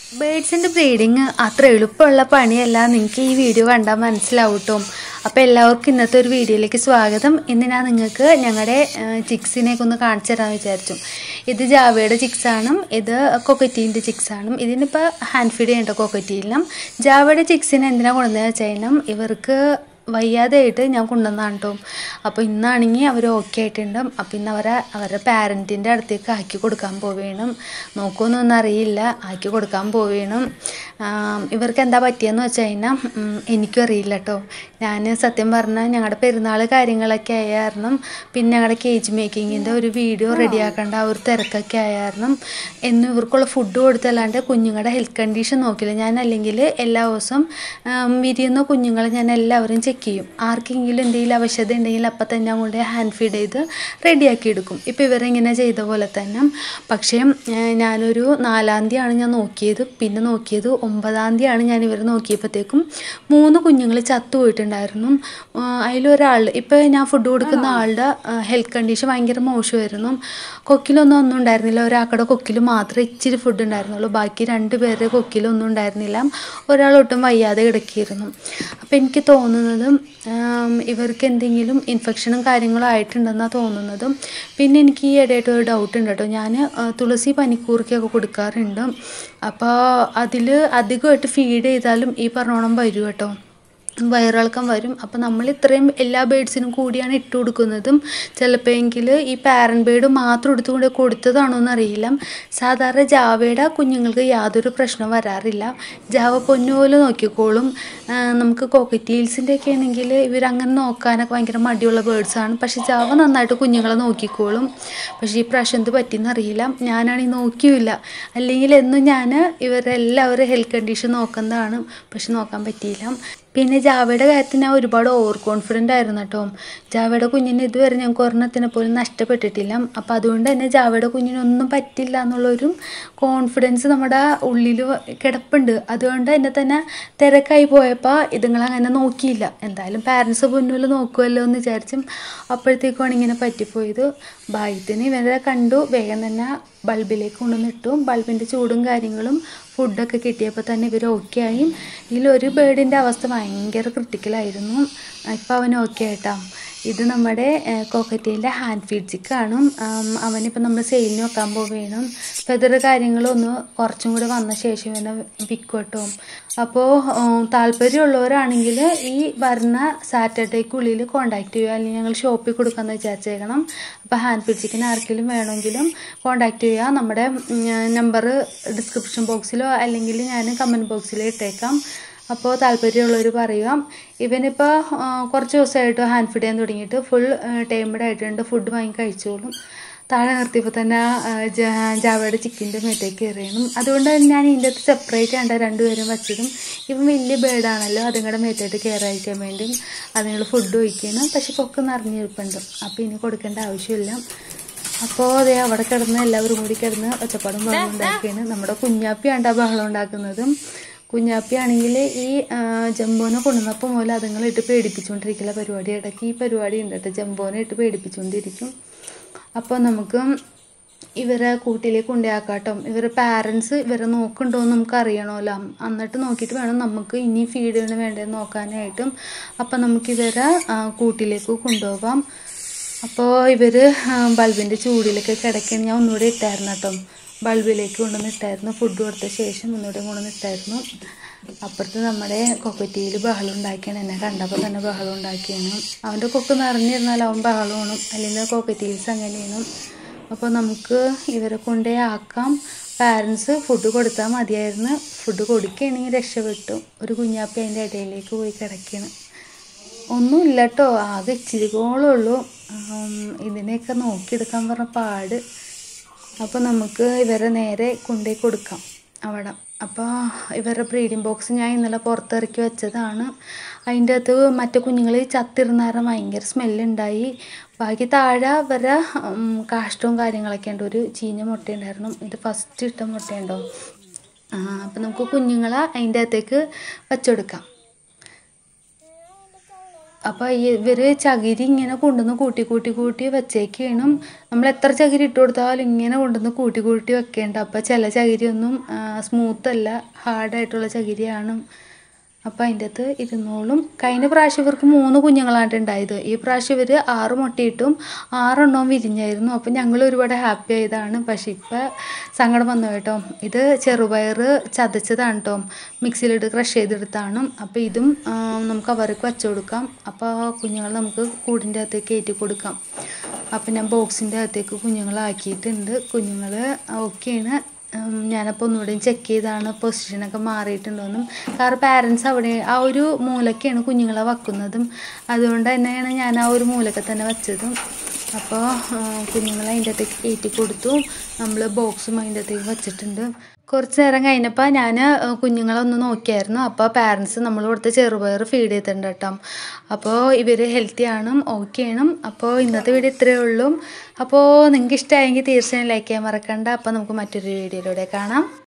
ബേഡ്സിൻ്റെ breeding അത്ര എളുപ്പമുള്ള പണിയല്ല നിങ്ങൾക്ക് ഈ വീഡിയോ കണ്ടാൽ മനസ്സിലാവും കേട്ടോ അപ്പോൾ എല്ലാവർക്കും ഇന്നത്തെ ഒരു വീഡിയോയിലേക്ക് സ്വാഗതം ഇന്ന് ഞാൻ നിങ്ങൾക്ക് ഞങ്ങളുടെ ചിക്സിനെയൊക്കെ ഒന്ന് കാണിച്ചു തരാമെന്ന് വിചാരിച്ചു ഇത് ജാവയുടെ ചിക്സാണ് ഇത് കൊക്കറ്റീൻ്റെ ചിക്സാണ് ഇതിനിപ്പോൾ ഹാൻഡ് ഫീഡ് ചെയ്യേണ്ട കൊക്കറ്റീലിനും ജാവയുടെ ചിക്സിനെ എന്തിനാണ് കൊണ്ടുവന്നത് വെച്ച് കഴിഞ്ഞാൽ ഇവർക്ക് വയ്യാതെയായിട്ട് ഞാൻ കൊണ്ടുവന്നതാണ് കേട്ടോ അപ്പോൾ ഇന്നാണെങ്കിൽ അവർ ഓക്കെ ആയിട്ടുണ്ട് അപ്പോൾ ഇന്ന് അവരെ അവരുടെ പാരൻറ്റിൻ്റെ അടുത്തേക്ക് ആക്കി കൊടുക്കാൻ പോവുകയാണ് നോക്കുമെന്നൊന്നും അറിയില്ല ആക്കി കൊടുക്കാൻ പോവുകയാണ് ഇവർക്ക് എന്താ പറ്റിയെന്ന് വെച്ച് കഴിഞ്ഞാൽ എനിക്കും അറിയില്ല കേട്ടോ ഞാൻ സത്യം പറഞ്ഞാൽ ഞങ്ങളുടെ പെരുന്നാൾ കാര്യങ്ങളൊക്കെ ആയ കാരണം പിന്നെ ഞങ്ങളുടെ കേജ് മേക്കിങ്ങിൻ്റെ ഒരു വീഡിയോ റെഡിയാക്കേണ്ട ആ ഒരു തിരക്കൊക്കെ ആയ കാരണം എന്നും ഇവർക്കുള്ള ഫുഡ് കൊടുത്തല്ലാണ്ട് കുഞ്ഞുങ്ങളുടെ ഹെൽത്ത് കണ്ടീഷൻ നോക്കില്ല ഞാൻ അല്ലെങ്കിൽ എല്ലാ ദിവസവും വിരിയുന്ന കുഞ്ഞുങ്ങളെ ഞാൻ എല്ലാവരും ചെക്ക് ചെയ്യും ആർക്കെങ്കിലും എന്തെങ്കിലും ആവശ്യത ഉണ്ടെങ്കിൽ അപ്പം തന്നെ അങ്ങോട്ട് ഹാൻഡ് ഫീഡ് ചെയ്ത് റെഡിയാക്കി എടുക്കും ഇപ്പോൾ ഇവരിങ്ങനെ ചെയ്ത പോലെ തന്നെ പക്ഷേ ഞാനൊരു നാലാം തീയതിയാണ് ഞാൻ നോക്കിയത് പിന്നെ നോക്കിയത് ഒമ്പതാം തീയതിയാണ് ഞാൻ ഇവർ നോക്കിയപ്പോഴത്തേക്കും മൂന്ന് കുഞ്ഞുങ്ങൾ ചത്തു പോയിട്ടുണ്ടായിരുന്നു അതിലൊരാൾ ഇപ്പോൾ ഞാൻ ഫുഡ് കൊടുക്കുന്ന ആളുടെ ഹെൽത്ത് കണ്ടീഷൻ ഭയങ്കര മോശമായിരുന്നു കൊക്കിലൊന്നും ഒന്നും ഉണ്ടായിരുന്നില്ല ഒരാളുടെ കൊക്കിൽ മാത്രമേ ഇച്ചിരി ഫുഡ് ഉണ്ടായിരുന്നുള്ളൂ ബാക്കി രണ്ട് പേരുടെ കൊക്കിലൊന്നും ഉണ്ടായിരുന്നില്ല ഒരാൾ ഒട്ടും വയ്യാതെ കിടക്കിയിരുന്നു അപ്പോൾ എനിക്ക് തോന്നുന്നത് ഇവർക്ക് എന്തെങ്കിലും ഇൻഫെക്ഷനും കാര്യങ്ങളും ആയിട്ടുണ്ടെന്നാണ് തോന്നുന്നത് പിന്നെ എനിക്ക് ഈ ഇടയായിട്ട് ഒരു ഡൗട്ട് ഉണ്ട് കേട്ടോ ഞാൻ തുളസി പനിക്കൂർക്കൊക്കെ കൊടുക്കാറുണ്ട് അപ്പോൾ അതിൽ അധികമായിട്ട് ഫീഡ് ചെയ്താലും ഈ പറഞ്ഞോണം വരും കേട്ടോ വയറിളക്കം വരും അപ്പോൾ നമ്മൾ ഇത്രയും എല്ലാ ബേഡ്സിനും കൂടിയാണ് ഇട്ട് കൊടുക്കുന്നതും ചിലപ്പോഴെങ്കിൽ ഈ പാരൻ ബേഡ് മാത്രം എടുത്തുകൊണ്ട് കൊടുത്തതാണോ എന്നറിയില്ല സാധാരണ ജാവയുടെ കുഞ്ഞുങ്ങൾക്ക് യാതൊരു പ്രശ്നം വരാറില്ല ജാവ പൊന്നുപോലെ നോക്കിക്കോളും നമുക്ക് കോക്കറ്റീൽസിൻ്റെ ഒക്കെ ആണെങ്കിൽ ഇവരങ്ങനെ നോക്കാനൊക്കെ ഭയങ്കര മടിയുള്ള ബേഡ്സാണ് പക്ഷേ ജാവ നന്നായിട്ട് കുഞ്ഞുങ്ങളെ നോക്കിക്കോളും പക്ഷേ ഈ പ്രാവശ്യം എന്ത് പറ്റിയെന്നറിയില്ല ഞാനാണെങ്കിൽ നോക്കിയില്ല അല്ലെങ്കിൽ എന്നും ഞാൻ ഇവരെല്ലാവരും ഹെൽത്ത് കണ്ടീഷൻ നോക്കുന്നതാണ് പക്ഷെ നോക്കാൻ പറ്റിയില്ല പിന്നെ ജാവയുടെ കാര്യത്തിൽ ഞാൻ ഒരുപാട് ഓവർ കോൺഫിഡൻ്റ് ആയിരുന്നു കേട്ടോ ജാവയുടെ കുഞ്ഞിന് ഇതുവരെ ഞങ്ങൾക്ക് ഒരെണ്ണത്തിനെ പോലും നഷ്ടപ്പെട്ടിട്ടില്ല അപ്പോൾ അതുകൊണ്ട് തന്നെ ജാവയുടെ കുഞ്ഞിനൊന്നും പറ്റില്ല എന്നുള്ളൊരു കോൺഫിഡൻസ് നമ്മുടെ ഉള്ളിൽ കിടപ്പുണ്ട് അതുകൊണ്ട് തന്നെ തന്നെ തിരക്കായി പോയപ്പോൾ ഇതുങ്ങളങ്ങനെ നോക്കിയില്ല എന്തായാലും പാരൻസ് മുന്നിൽ നോക്കുമല്ലോ എന്ന് വിചാരിച്ചും അപ്പോഴത്തേക്കുമാണ് ഇങ്ങനെ പറ്റിപ്പോയത് ഭാഗ്യത്തിന് ഇവരെ കണ്ടു വേഗം തന്നെ ബൾബിലേക്ക് കൊണ്ടുവന്നിട്ടു ബൾബിൻ്റെ ചൂടും കാര്യങ്ങളും ഫുഡൊക്കെ കിട്ടിയപ്പോൾ തന്നെ ഇവർ ഓക്കെ ആയി ഇതിലൊരു ബേർഡിൻ്റെ അവസ്ഥ ഭയങ്കര ക്രിട്ടിക്കലായിരുന്നു ഇപ്പോൾ അവൻ ഓക്കെ ആയിട്ടാ ഇത് നമ്മുടെ കോക്കറ്റീൻ്റെ ഹാൻഡ് ഫീഡ് ചിക്കാണ് അവനിപ്പോൾ നമ്മൾ സെയിലിന് വെക്കാൻ പോവുകയാണ് ഫെദർ കാര്യങ്ങളൊന്ന് കുറച്ചും കൂടെ വന്ന ശേഷം ഇവനെ വിൽക്കും കേട്ടോ അപ്പോൾ താല്പര്യമുള്ളവരാണെങ്കിൽ ഈ വരുന്ന സാറ്റർഡേക്കുള്ളിൽ കോൺടാക്ട് ചെയ്യുക അല്ലെങ്കിൽ ഞങ്ങൾ ഷോപ്പിൽ കൊടുക്കാമെന്ന് വിചാരിച്ചേക്കണം അപ്പോൾ ഹാൻഡ് ഫീഡ് ചിക്കൻ ആർക്കെങ്കിലും വേണമെങ്കിലും കോൺടാക്ട് ചെയ്യുക നമ്മുടെ നമ്പർ ഡിസ്ക്രിപ്ഷൻ ബോക്സിലോ അല്ലെങ്കിൽ ഞാൻ കമൻറ്റ് ബോക്സിലോ ഇട്ടേക്കാം അപ്പോൾ താല്പര്യമുള്ളവർ പറയുക ഇവനിപ്പോൾ കുറച്ച് ദിവസമായിട്ട് ഹാൻഡ് ഫീഡ് ചെയ്യാൻ തുടങ്ങിയിട്ട് ഫുൾ ടൈമഡ് ആയിട്ടുണ്ട് ഫുഡ് വാങ്ങി കഴിച്ചോളും താഴെ നിർത്തിയപ്പോൾ തന്നെ ജാവയുടെ ചിക്കൻ്റെ മേത്തേക്ക് കയറിയണം അതുകൊണ്ട് തന്നെ ഞാൻ ഇതിൻ്റെ അകത്ത് സെപ്പറേറ്റ് ആണ്ട രണ്ടുപേരും വെച്ചതും ഇവൻ വലിയ ബേഡാണല്ലോ അതുങ്ങളുടെ മേത്തേട്ട് കയറായിരിക്കാൻ വേണ്ടി അതിനുള്ള ഫുഡ് ഒഴിക്കണം പക്ഷെ കൊക്ക് നിറഞ്ഞിരിപ്പുണ്ട് അപ്പോൾ ഇനി കൊടുക്കേണ്ട ആവശ്യമില്ല അപ്പോൾ അതെ അവിടെ കിടന്ന് എല്ലാവരും കൂടി കിടന്ന് ഒച്ചപ്പാടും ബഹളം ഉണ്ടാക്കിയാണ് നമ്മുടെ കുഞ്ഞാപ്പിയാണ് ആ ബഹളം ഉണ്ടാക്കുന്നതും കുഞ്ഞാപ്പി ആണെങ്കിൽ ഈ ജംബോനെ കൊണ്ടുവന്നപ്പോൾ മുതൽ അതുങ്ങളെ ഇട്ട് പേടിപ്പിച്ചുകൊണ്ടിരിക്കുന്ന പരിപാടി ഇടയ്ക്ക് ഈ പരിപാടി ഉണ്ട് കേട്ടോ ജംബോനെ ഇട്ട് പേടിപ്പിച്ചുകൊണ്ടിരിക്കും അപ്പോൾ നമുക്ക് ഇവരെ കൂട്ടിലേക്ക് കൊണ്ടുപോയാക്കാട്ടോ ഇവരെ പാരൻസ് ഇവരെ നോക്കുന്നുണ്ടോ എന്ന് നമുക്ക് അറിയണമല്ലോ എന്നിട്ട് നോക്കിയിട്ട് വേണം നമുക്ക് ഇനി ഫീഡ് ചെയ്യണം വേണ്ടതെന്ന് നോക്കാനായിട്ടും അപ്പോൾ നമുക്ക് ഇവരെ കൂട്ടിലേക്ക് കൊണ്ടുപോകാം അപ്പോൾ ഇവർ ബൾബിൻ്റെ ചൂടിലൊക്കെ കിടക്കണം ഞാൻ ഒന്നുകൂടെ ഇട്ടായിരുന്നു കേട്ടോ ബൾബിലേക്ക് കൊണ്ടുവന്ന് ഇട്ടായിരുന്നു ഫുഡ് കൊടുത്ത ശേഷം ഒന്നുകൂടെ കൊണ്ടുവന്ന് ഇട്ടായിരുന്നു അപ്പുറത്ത് നമ്മുടെ കൊക്കറ്റിയിൽ ബഹളം ഉണ്ടാക്കിയാണ് എന്നെ കണ്ടപ്പോൾ തന്നെ ബഹളം ഉണ്ടാക്കിയാണ് അവൻ്റെ കൊക്ക് നിറഞ്ഞിരുന്നാൽ അവൻ ബഹളമാണ് അല്ലെങ്കിൽ കൊക്കറ്റീൽസ് അങ്ങനെയാണ് അപ്പോൾ നമുക്ക് ഇവരെ കൊണ്ടേ ആക്കാം പാരൻസ് ഫുഡ് കൊടുത്താൽ മതിയായിരുന്നു ഫുഡ് കൊടുക്കുകയാണെങ്കിൽ രക്ഷപ്പെട്ടു ഒരു കുഞ്ഞാപ്പി അതിൻ്റെ ഇടയിലേക്ക് പോയി കിടക്കുകയാണ് ഒന്നുമില്ല കേട്ടോ ആകെ ഇച്ചിരികോളുള്ളൂ ഇതിനെയൊക്കെ നോക്കിയെടുക്കാൻ പറഞ്ഞ പാട് അപ്പോൾ നമുക്ക് ഇവരെ നേരെ കൊണ്ടുപോയി കൊടുക്കാം അവിടെ അപ്പോൾ ഇവരുടെ ബ്രീഡിംഗ് ബോക്സ് ഞാൻ ഇന്നലെ പുറത്തിറക്കി വെച്ചതാണ് അതിൻ്റെ അകത്ത് മറ്റു കുഞ്ഞുങ്ങൾ ചത്തിരുന്നാരം ഭയങ്കര സ്മെല്ലുണ്ടായി ബാക്കി താഴെ ഇവരുടെ കാഷ്ടവും കാര്യങ്ങളൊക്കെ ഉണ്ട് ഒരു ചീഞ്ഞ മുട്ടയുണ്ടായിരുന്നു ഇത് ഫസ്റ്റ് ഇട്ട മുട്ടയുണ്ടോ അപ്പം നമുക്ക് കുഞ്ഞുങ്ങളെ അതിൻ്റെ അകത്തേക്ക് വച്ചെടുക്കാം അപ്പോൾ ഈ ഇവർ ചകിരി ഇങ്ങനെ കൊണ്ടുവന്ന് കൂട്ടി കൂട്ടി കൂട്ടി വെച്ചേക്കാണ് നമ്മൾ എത്ര ചകിരി ഇട്ട് കൊടുത്താലും ഇങ്ങനെ കൊണ്ടുവന്ന് കൂട്ടി കൂട്ടി വെക്കേണ്ട അപ്പോൾ ചില ചകിരിയൊന്നും സ്മൂത്ത് അല്ല ഹാർഡായിട്ടുള്ള ചകിരിയാണ് അപ്പോൾ അതിൻ്റെ അകത്ത് ഇരുന്നോളും കഴിഞ്ഞ പ്രാവശ്യം ഇവർക്ക് മൂന്ന് കുഞ്ഞുങ്ങളാണ് ഉണ്ടായത് ഈ പ്രാവശ്യം ഇവർ ആറ് മുട്ടയിട്ടും ആറെണ്ണവും വിരിഞ്ഞായിരുന്നു അപ്പോൾ ഞങ്ങൾ ഒരുപാട് ഹാപ്പി ആയതാണ് പക്ഷെ ഇപ്പം സങ്കടം വന്നു കേട്ടോ ഇത് ചെറുപയർ ചതച്ചതാണ് കേട്ടോ മിക്സിയിലിട്ട് ക്രഷ് ചെയ്തെടുത്താണ് അപ്പോൾ ഇതും ആ, നമുക്ക് അവർക്ക് വച്ചു കൊടുക്കാം അപ്പോൾ കുഞ്ഞുങ്ങൾ നമുക്ക് കൂടിൻ്റെ അകത്തേക്ക് കയറ്റി കൊടുക്കാം അപ്പം ഞാൻ ബോക്സിൻ്റെ അകത്തേക്ക് കുഞ്ഞുങ്ങളാക്കിയിട്ടുണ്ട് കുഞ്ഞുങ്ങൾ ഓക്കെയാണ് ഉം, ഞാനപ്പോൾ ഒന്നുകൂടെയും ചെക്ക് ചെയ്താണ് പൊസിഷനൊക്കെ മാറിയിട്ടുണ്ടോയെന്നും കാരണം പാരൻസ് അവിടെ ആ ഒരു മൂലക്കാണ് കുഞ്ഞുങ്ങളെ വെക്കുന്നതും അതുകൊണ്ട് തന്നെയാണ് ഞാൻ ആ ഒരു മൂലക്കെ തന്നെ വെച്ചതും അപ്പോൾ കുഞ്ഞുങ്ങളെ അതിൻ്റെ അകത്തേക്ക് കയറ്റി കൊടുത്തു നമ്മൾ ബോക്സും അതിൻ്റെ അകത്തേക്ക് വെച്ചിട്ടുണ്ട് കുറച്ച് നേരം കഴിഞ്ഞപ്പോൾ ഞാൻ കുഞ്ഞുങ്ങളെ ഒന്ന് നോക്കിയായിരുന്നു അപ്പോൾ പാരൻസ് നമ്മൾ കൊടുത്ത ചെറുപയർ ഫീഡ് ചെയ്തിട്ടുണ്ട് കേട്ടോ അപ്പോൾ ഇവർ ഹെൽത്തി ആണ് ഓക്കെ ആണ് അപ്പോൾ ഇന്നത്തെ വീഡിയോ ഇത്രയേ ഉള്ളൂ അപ്പോൾ നിങ്ങൾക്ക് ഇഷ്ടമായെങ്കിൽ തീർച്ചയായും ലൈക്ക് ചെയ്യാൻ മറക്കണ്ട അപ്പോൾ നമുക്ക് മറ്റൊരു വീഡിയോയിലൂടെ കാണാം